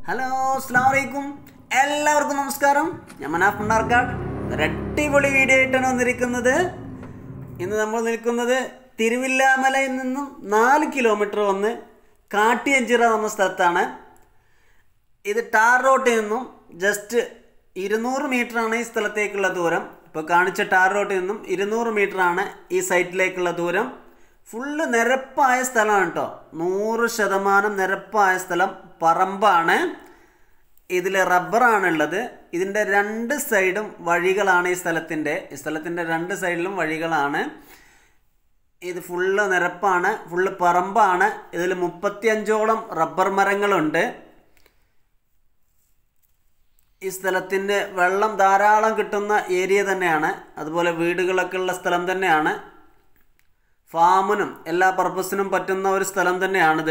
hello അസ്സാം വലൈക്കും എല്ലാവർക്കും നമസ്കാരം ഞാൻ മനാഫ് മണ്ണാർക്കാട് ഒരു അടിപൊളി വീഡിയോ ആയിട്ടാണ് വന്നിരിക്കുന്നത് ഇന്ന് നമ്മൾ നിൽക്കുന്നത് തിരുവില്ലാമലയിൽ നിന്നും നാല് കിലോമീറ്റർ വന്ന് കാട്ടിയഞ്ചിറ എന്ന സ്ഥലത്താണ് ഇത് ടാർ റോട്ടിൽ നിന്നും ജസ്റ്റ് ഇരുന്നൂറ് മീറ്ററാണ് ഈ സ്ഥലത്തേക്കുള്ള ദൂരം ഇപ്പോൾ കാണിച്ച ടാർ റോട്ടിൽ നിന്നും ഇരുന്നൂറ് മീറ്ററാണ് ഈ സൈറ്റിലേക്കുള്ള ദൂരം ഫുള്ള് നിരപ്പായ സ്ഥലമാണ് കേട്ടോ നൂറ് ശതമാനം നിരപ്പായ സ്ഥലം പറമ്പാണ് ഇതിൽ റബ്ബറാണുള്ളത് ഇതിൻ്റെ രണ്ട് സൈഡും വഴികളാണ് ഈ സ്ഥലത്തിൻ്റെ ഈ സ്ഥലത്തിൻ്റെ രണ്ട് സൈഡിലും വഴികളാണ് ഇത് ഫുള്ള് നിരപ്പാണ് ഫുള്ള് പറമ്പാണ് ഇതിൽ മുപ്പത്തിയഞ്ചോളം റബ്ബർ മരങ്ങളുണ്ട് ഈ സ്ഥലത്തിൻ്റെ വെള്ളം ധാരാളം കിട്ടുന്ന ഏരിയ തന്നെയാണ് അതുപോലെ വീടുകളൊക്കെ ഉള്ള സ്ഥലം തന്നെയാണ് ഫാമിനും എല്ലാ പർപ്പസിനും പറ്റുന്ന ഒരു സ്ഥലം തന്നെയാണിത്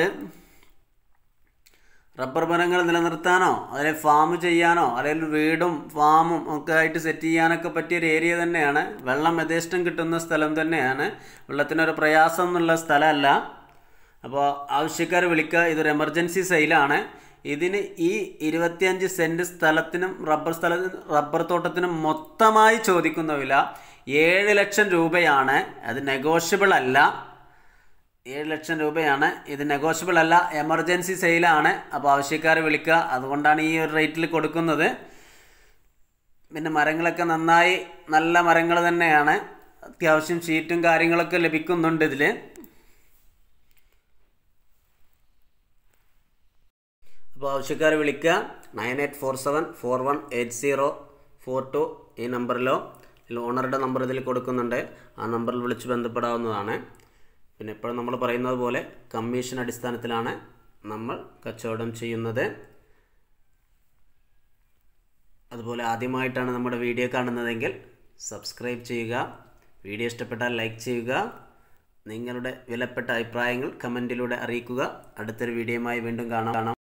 റബ്ബർ മരങ്ങൾ നിലനിർത്താനോ അല്ലെങ്കിൽ ഫാം ചെയ്യാനോ അല്ലെങ്കിൽ വീടും ഫാമും ഒക്കെ ആയിട്ട് സെറ്റ് ചെയ്യാനൊക്കെ പറ്റിയ ഒരു ഏരിയ തന്നെയാണ് വെള്ളം യഥേഷ്ടം കിട്ടുന്ന സ്ഥലം തന്നെയാണ് വെള്ളത്തിനൊരു പ്രയാസം എന്നുള്ള സ്ഥലമല്ല അപ്പോൾ ആവശ്യക്കാർ വിളിക്കുക ഇതൊരു എമർജൻസി സെയിലാണ് ഇതിന് ഈ ഇരുപത്തിയഞ്ച് സെൻറ്റ് സ്ഥലത്തിനും റബ്ബർ സ്ഥല റബ്ബർ തോട്ടത്തിനും മൊത്തമായി ചോദിക്കുന്ന വില ഏഴ് ലക്ഷം രൂപയാണ് അത് നെഗോഷ്യബിൾ അല്ല ഏഴ് ലക്ഷം രൂപയാണ് ഇത് നെഗോഷ്യബിൾ അല്ല എമർജൻസി സെയിലാണ് അപ്പോൾ ആവശ്യക്കാരെ വിളിക്കുക അതുകൊണ്ടാണ് ഈ ഒരു റേറ്റിൽ കൊടുക്കുന്നത് പിന്നെ മരങ്ങളൊക്കെ നന്നായി നല്ല മരങ്ങൾ തന്നെയാണ് അത്യാവശ്യം ഷീറ്റും കാര്യങ്ങളൊക്കെ ലഭിക്കുന്നുണ്ട് ഇതിൽ അപ്പോൾ ആവശ്യക്കാരെ വിളിക്കുക nine eight four seven four one eight zero four two ഈ നമ്പറിലോ ഓണറുടെ നമ്പർ ഇതിൽ കൊടുക്കുന്നുണ്ട് ആ നമ്പറിൽ വിളിച്ച് ബന്ധപ്പെടാവുന്നതാണ് പിന്നെ എപ്പോഴും നമ്മൾ പറയുന്നത് പോലെ കമ്മീഷൻ അടിസ്ഥാനത്തിലാണ് നമ്മൾ കച്ചവടം ചെയ്യുന്നത് അതുപോലെ ആദ്യമായിട്ടാണ് നമ്മുടെ വീഡിയോ കാണുന്നതെങ്കിൽ സബ്സ്ക്രൈബ് ചെയ്യുക വീഡിയോ ഇഷ്ടപ്പെട്ടാൽ ലൈക്ക് ചെയ്യുക നിങ്ങളുടെ വിലപ്പെട്ട അഭിപ്രായങ്ങൾ കമൻറ്റിലൂടെ അറിയിക്കുക അടുത്തൊരു വീഡിയോയുമായി വീണ്ടും കാണാം കാണാം